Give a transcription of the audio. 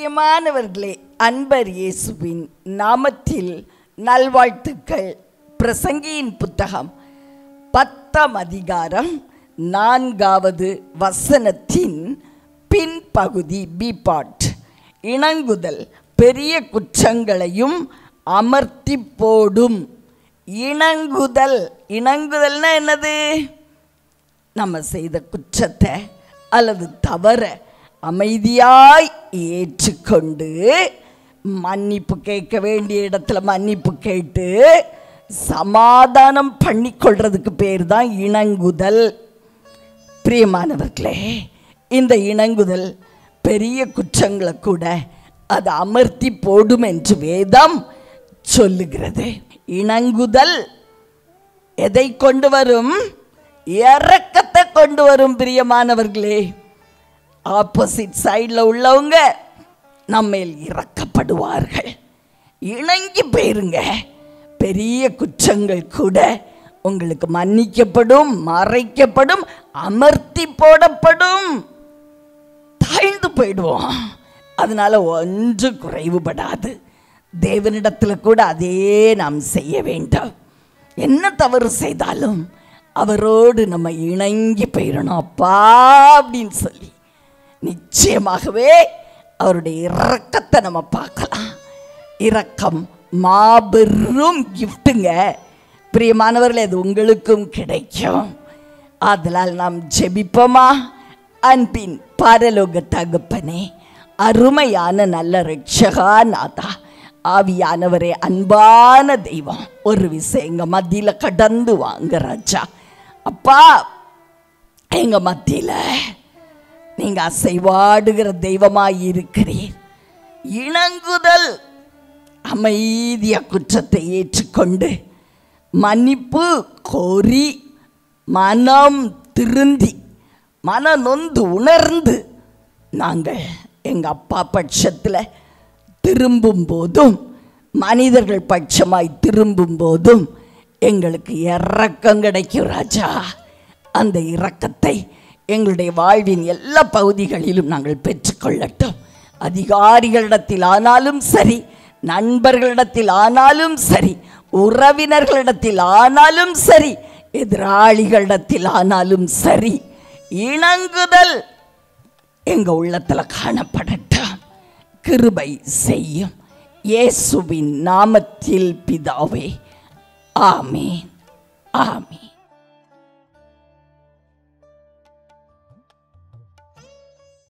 பிரியமானவர்களே அன்பர் இயேசுவின் நாமத்தில் நல்வாழ்த்துக்கள் பிரசங்கியின் புத்தகம் பத்தாம் அதிகாரம் நான்காவது வசனத்தின் பின்பகுதி பி பாட் இணங்குதல் பெரிய குற்றங்களையும் அமர்த்தி போடும் இணங்குதல் இணங்குதல்னா என்னது நம்ம செய்த குற்றத்தை அல்லது தவற அமைதியாய் ஏற்றுக்கொண்டு மன்னிப்பு கேட்க வேண்டிய இடத்துல மன்னிப்பு கேட்டு சமாதானம் பண்ணிக்கொள்றதுக்கு பேர் தான் இணங்குதல் பிரியமானவர்களே இந்த இணங்குதல் பெரிய குற்றங்களை கூட அது அமர்த்தி போடும் என்று வேதம் சொல்லுகிறது இணங்குதல் எதை கொண்டு வரும் இறக்கத்தை கொண்டு வரும் பிரியமானவர்களே ஆப்போசிட் சைடில் உள்ளவங்க நம்மேல் இறக்கப்படுவார்கள் இணங்கி போயிருங்க பெரிய குற்றங்கள் கூட உங்களுக்கு மன்னிக்கப்படும் மறைக்கப்படும் அமர்த்தி போடப்படும் தாழ்ந்து போயிடுவோம் அதனால ஒன்று குறைவுபடாது தேவனிடத்தில் கூட அதே நாம் செய்ய வேண்டும் என்ன தவறு செய்தாலும் அவரோடு நம்ம இணங்கி போயிடணும் அப்பா அப்படின்னு சொல்லி நிச்சயமாகவே அவருடைய இரக்கத்தை நம்ம பார்க்கலாம் இரக்கம் மாபெரும் கிஃப்ட்டுங்க பிரியமானவர்களே அது உங்களுக்கும் கிடைக்கும் அதனால் நாம் ஜெபிப்போமா அன்பின் பரலோக தகப்பனே அருமையான நல்ல ரட்சகா நாதா ஆவியானவரே அன்பான தெய்வம் ஒரு விஷயம் எங்க மத்தியில கடந்து வாங்க ராஜா அப்பா எங்க மத்தியில நீங்க அசைவாடுகிற தெய்வமாய் இருக்கிறீர் இணங்குதல் அமைதிய குற்றத்தை ஏற்றுக்கொண்டு மன்னிப்பு கோரி மனம் திருந்தி மன நொந்து உணர்ந்து நாங்கள் எங்கள் அப்பா பட்சத்தில் திரும்பும் போதும் மனிதர்கள் பட்சமாய் திரும்பும் போதும் எங்களுக்கு இறக்கம் கிடைக்கும் ராஜா அந்த இரக்கத்தை எங்களுடைய வாழ்வின் எல்லா பகுதிகளிலும் நாங்கள் பெற்றுக்கொள்ளட்டும் அதிகாரிகளிடத்தில் ஆனாலும் சரி நண்பர்களிடத்தில் ஆனாலும் சரி உறவினர்களிடத்தில் ஆனாலும் சரி எதிராளிகளிடத்தில் ஆனாலும் சரி இணங்குதல் எங்க உள்ளத்துல காணப்படட்டும் கிருபை செய்யும் இயேசுவின் நாமத்தில் பிதாவே ஆமீன் ஆமீன்